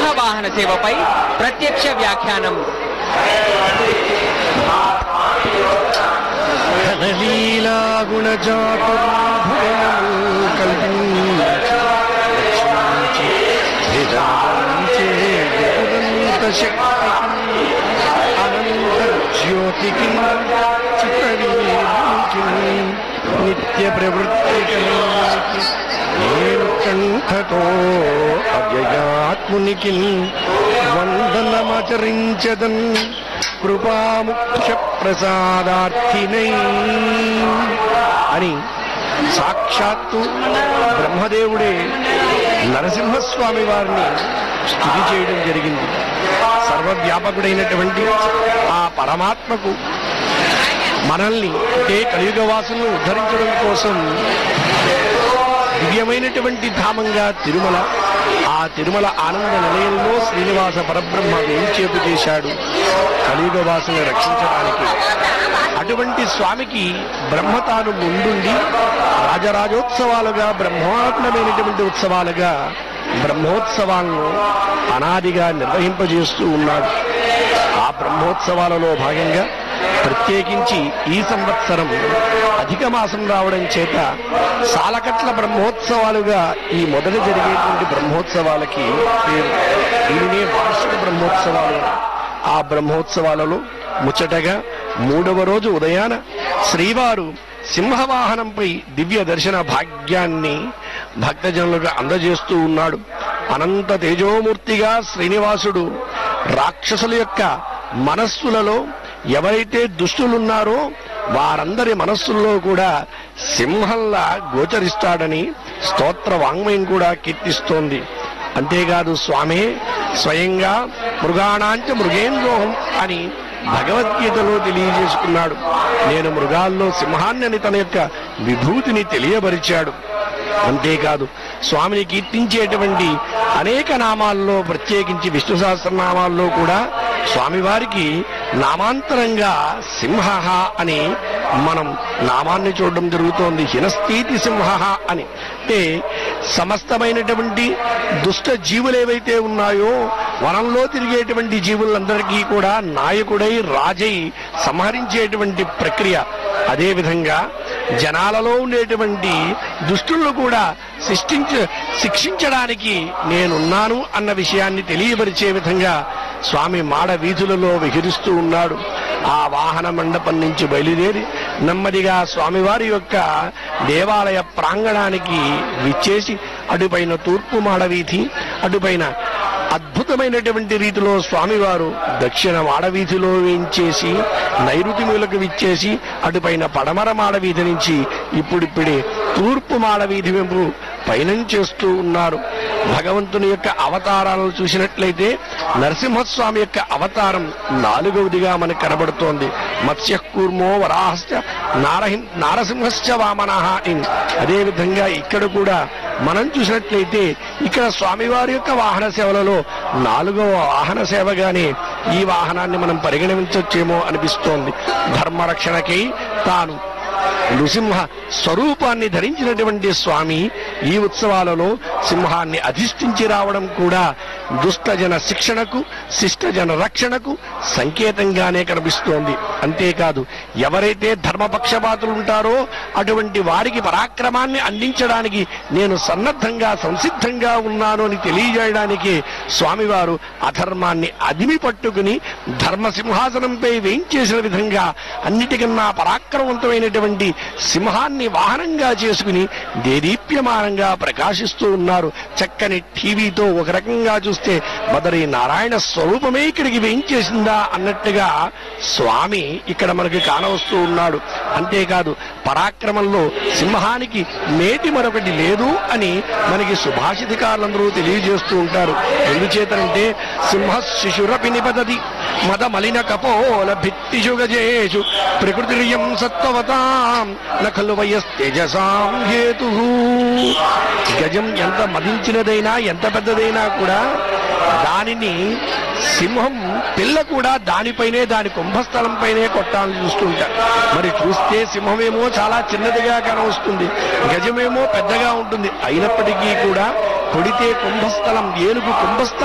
సింహవాహన సేవపై ప్రత్యక్ష వ్యాఖ్యానం లీలా గుణజాతరాభరణము కల్పించి రక్షించి వేదాంచే విపురంత శక్తికి అనంత జ్యోతికి చిత్తవీకి నిత్య ప్రవృత్తి కలిగి నేను కంఠతో అవ్యయాత్మునికి వందనమాచరించదన్ కృపాముఖ్య ప్రసాదార్థినై అని సాక్షాత్తు బ్రహ్మదేవుడే నరసింహస్వామి వారిని స్థుతి చేయడం జరిగింది సర్వవ్యాపకుడైనటువంటి ఆ పరమాత్మకు మనల్ని అంటే కలియుగ వాసులను ఉద్ధరించడం కోసం దివ్యమైనటువంటి ధామంగా తిరుమల ఆ తిరుమల ఆనంద నిలయంలో శ్రీనివాస పరబ్రహ్మ వేంచేపు చేశాడు కలియుగ వాసులను రక్షించడానికి అటువంటి స్వామికి బ్రహ్మ తాను ముందుండి రాజరాజోత్సవాలుగా బ్రహ్మాండమైనటువంటి ఉత్సవాలుగా బ్రహ్మోత్సవాలను అనాదిగా నిర్వహింపజేస్తూ ఉన్నాడు ఆ బ్రహ్మోత్సవాలలో భాగంగా ప్రత్యేకించి ఈ సంవత్సరం అధిక మాసం రావడం చేత సాలకట్ల బ్రహ్మోత్సవాలుగా ఈ మొదట జరిగేటువంటి బ్రహ్మోత్సవాలకి పేరు దీనినే వార్షిక బ్రహ్మోత్సవాలు ఆ బ్రహ్మోత్సవాలలో ముచ్చటగా మూడవ రోజు ఉదయాన శ్రీవారు సింహవాహనంపై దివ్య దర్శన భాగ్యాన్ని భక్తజనులకు అందజేస్తూ ఉన్నాడు అనంత తేజోమూర్తిగా శ్రీనివాసుడు రాక్షసుల యొక్క మనస్సులలో ఎవరైతే దుష్టులున్నారో వారందరి మనస్సుల్లో కూడా సింహంలా గోచరిస్తాడని స్తోత్ర వాంగ్మయం కూడా కీర్తిస్తోంది అంతేకాదు స్వామి స్వయంగా మృగాణాంచ మృగేంద్రోహం అని భగవద్గీతలో తెలియజేసుకున్నాడు నేను మృగాల్లో సింహాన్ని తన యొక్క విభూతిని తెలియబరిచాడు అంతేకాదు స్వామిని కీర్తించేటువంటి అనేక నామాల్లో ప్రత్యేకించి విష్ణు సహస్రనామాల్లో కూడా స్వామివారికి నామాంతరంగా సింహ అని మనం నామాన్ని చూడడం జరుగుతోంది హినస్థితి సింహ అని అంటే సమస్తమైనటువంటి దుష్ట జీవులు ఏవైతే ఉన్నాయో వనంలో తిరిగేటువంటి జీవులందరికీ కూడా నాయకుడై రాజై సంహరించేటువంటి ప్రక్రియ అదేవిధంగా జనాలలో ఉండేటువంటి దుష్టులను కూడా శిష్టించ శిక్షించడానికి నేనున్నాను అన్న విషయాన్ని తెలియపరిచే విధంగా స్వామి మాడ వీధులలో విహరిస్తూ ఉన్నాడు ఆ వాహన మండపం నుంచి బయలుదేరి నెమ్మదిగా స్వామివారి యొక్క దేవాలయ ప్రాంగణానికి విచ్చేసి అటుపైన తూర్పు మాడ వీధి అటుపైన అద్భుతమైనటువంటి రీతిలో స్వామివారు దక్షిణ మాడవీధిలో వేయించేసి నైరుతి మూలకు విచ్చేసి అటుపైన పడమర మాడవీధి నుంచి ఇప్పుడిప్పుడే తూర్పు మాడవీధి వెంపు పయనం చేస్తూ ఉన్నారు భగవంతుని యొక్క అవతారాలను చూసినట్లయితే నరసింహస్వామి యొక్క అవతారం నాలుగవదిగా మనకు కనబడుతోంది మత్స్య కూర్మో వరాహశ్చ నారహి నారసింహశ్చ వామనః ఇన్ అదేవిధంగా ఇక్కడ కూడా మనం చూసినట్లయితే ఇక్కడ స్వామివారి యొక్క వాహన సేవలలో నాలుగవ వాహన సేవగానే ఈ వాహనాన్ని మనం పరిగణించవచ్చేమో అనిపిస్తోంది ధర్మరక్షణకై తాను నృసింహ స్వరూపాన్ని ధరించినటువంటి స్వామి ఈ ఉత్సవాలలో సింహాన్ని అధిష్ఠించి రావడం కూడా దుష్టజన శిక్షణకు శిష్టజన రక్షణకు సంకేతంగానే కనిపిస్తోంది అంతేకాదు ఎవరైతే ధర్మపక్షపాతులు ఉంటారో అటువంటి వారికి పరాక్రమాన్ని అందించడానికి నేను సన్నద్ధంగా సంసిద్ధంగా ఉన్నాను అని తెలియజేయడానికి స్వామివారు అధర్మాన్ని అదిమి పట్టుకుని ధర్మ సింహాసనంపై వేయించేసిన విధంగా అన్నిటికన్నా పరాక్రమవంతమైనటువంటి సింహాన్ని వాహనంగా చేసుకుని దేదీప్యమానంగా ప్రకాశిస్తూ ఉన్నారు చక్కని టీవీతో ఒక రకంగా చూస్తే బదరి నారాయణ స్వరూపమే ఇక్కడికి వేయించేసిందా అన్నట్టుగా స్వామి ఇక్కడ మనకి కానవస్తూ ఉన్నాడు అంతేకాదు పరాక్రమంలో సింహానికి మేటి మరొకటి లేదు అని మనకి సుభాషితకారులందరూ తెలియజేస్తూ ఉంటారు ఎందుచేతనంటే సింహ శిశురపి నిపదది మద మలిన కపోల భిత్తిషు గజేషు ప్రకృతిరియం సత్వవతాం నఖలు వయస్తేజసాం హేతు గజం ఎంత మదించినదైనా ఎంత పెద్దదైనా కూడా దానిని సింహం పిల్ల కూడా దానిపైనే దాని కుంభస్థలంపైనే కొట్టాలని చూస్తుంటారు మరి చూస్తే సింహమేమో చాలా చిన్నదిగా కనవస్తుంది గజమేమో పెద్దగా ఉంటుంది అయినప్పటికీ కూడా కొడితే కుంభస్థలం ఏనుగు కుంభస్థలం